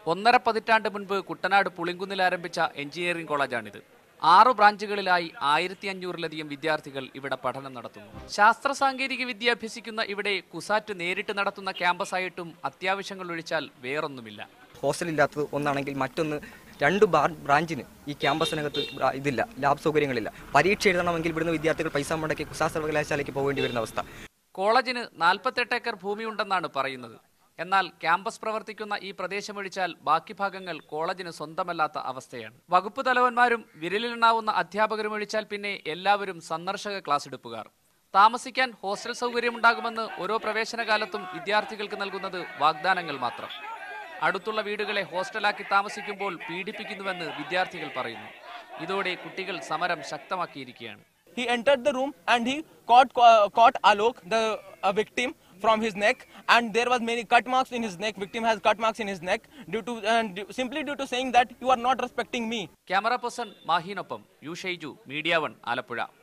ഒന്നര പതിറ്റാണ്ട് മുൻപ് കുട്ടനാട് പുളിങ്കുന്നിൽ ആരംഭിച്ച എഞ്ചിനീയറിംഗ് കോളേജാണിത് ആറു ബ്രാഞ്ചുകളിലായി ആയിരത്തി അഞ്ഞൂറിലധികം വിദ്യാർത്ഥികൾ ഇവിടെ പഠനം നടത്തുന്നു ശാസ്ത്ര സാങ്കേതിക വിദ്യ അഭ്യസിക്കുന്ന ഇവിടെ കുസാറ്റ് നേരിട്ട് നടത്തുന്ന ക്യാമ്പസായിട്ടും അത്യാവശ്യങ്ങൾ ഒഴിച്ചാൽ വേറൊന്നുമില്ല ഹോസ്റ്റൽ ഇല്ലാത്തത് ഒന്നാണെങ്കിൽ മറ്റൊന്ന് രണ്ട് ബാ- ബ്രാഞ്ചിന് ഈ ക്യാമ്പസിനകത്ത് ബ്രാ- ഇതില്ല ലാബ് സൗകര്യങ്ങളില്ല പരീക്ഷ എഴുതണമെങ്കിൽ ഇവിടുന്ന് വിദ്യാർത്ഥികൾ പൈസ മുടക്കി കുസാ സർവകലാശാലയ്ക്ക് പോകേണ്ടി വരുന്ന അവസ്ഥ കോളേജിന് നാൽപ്പത്തെട്ട് ഏക്കർ ഭൂമിയുണ്ടെന്നാണ് പറയുന്നത് എന്നാൽ ക്യാമ്പസ് പ്രവർത്തിക്കുന്ന ഈ പ്രദേശമൊഴിച്ചാൽ ബാക്കി ഭാഗങ്ങൾ കോളേജിന് സ്വന്തമല്ലാത്ത അവസ്ഥയാണ് വകുപ്പ് തലവന്മാരും വിരലിലെണ്ണാവുന്ന അധ്യാപകരും ഒഴിച്ചാൽ പിന്നെ എല്ലാവരും സന്ദർശക ക്ലാസ് എടുപ്പുകാർ താമസിക്കാൻ ഹോസ്റ്റൽ സൗകര്യമുണ്ടാകുമെന്ന് ഓരോ പ്രവേശന കാലത്തും വിദ്യാർത്ഥികൾക്ക് നൽകുന്നത് വാഗ്ദാനങ്ങൾ മാത്രം അടുത്തുള്ള വീടുകളെ ഹോസ്റ്റലാക്കി താമസിക്കുമ്പോൾ പീഡിപ്പിക്കുന്നുവെന്ന് വിദ്യാർത്ഥികൾ പറയുന്നു ഇതോടെ കുട്ടികൾ സമരം ശക്തമാക്കിയിരിക്കുകയാണ് He entered the room and he caught uh, caught Alok, the uh, victim, from his neck, and there was many cut marks in his neck. Victim has cut marks in his neck due to uh, due- simply due to saying that you are not respecting me. Camera person മാഹിനൊപ്പം U Shaiju media one Alappuzha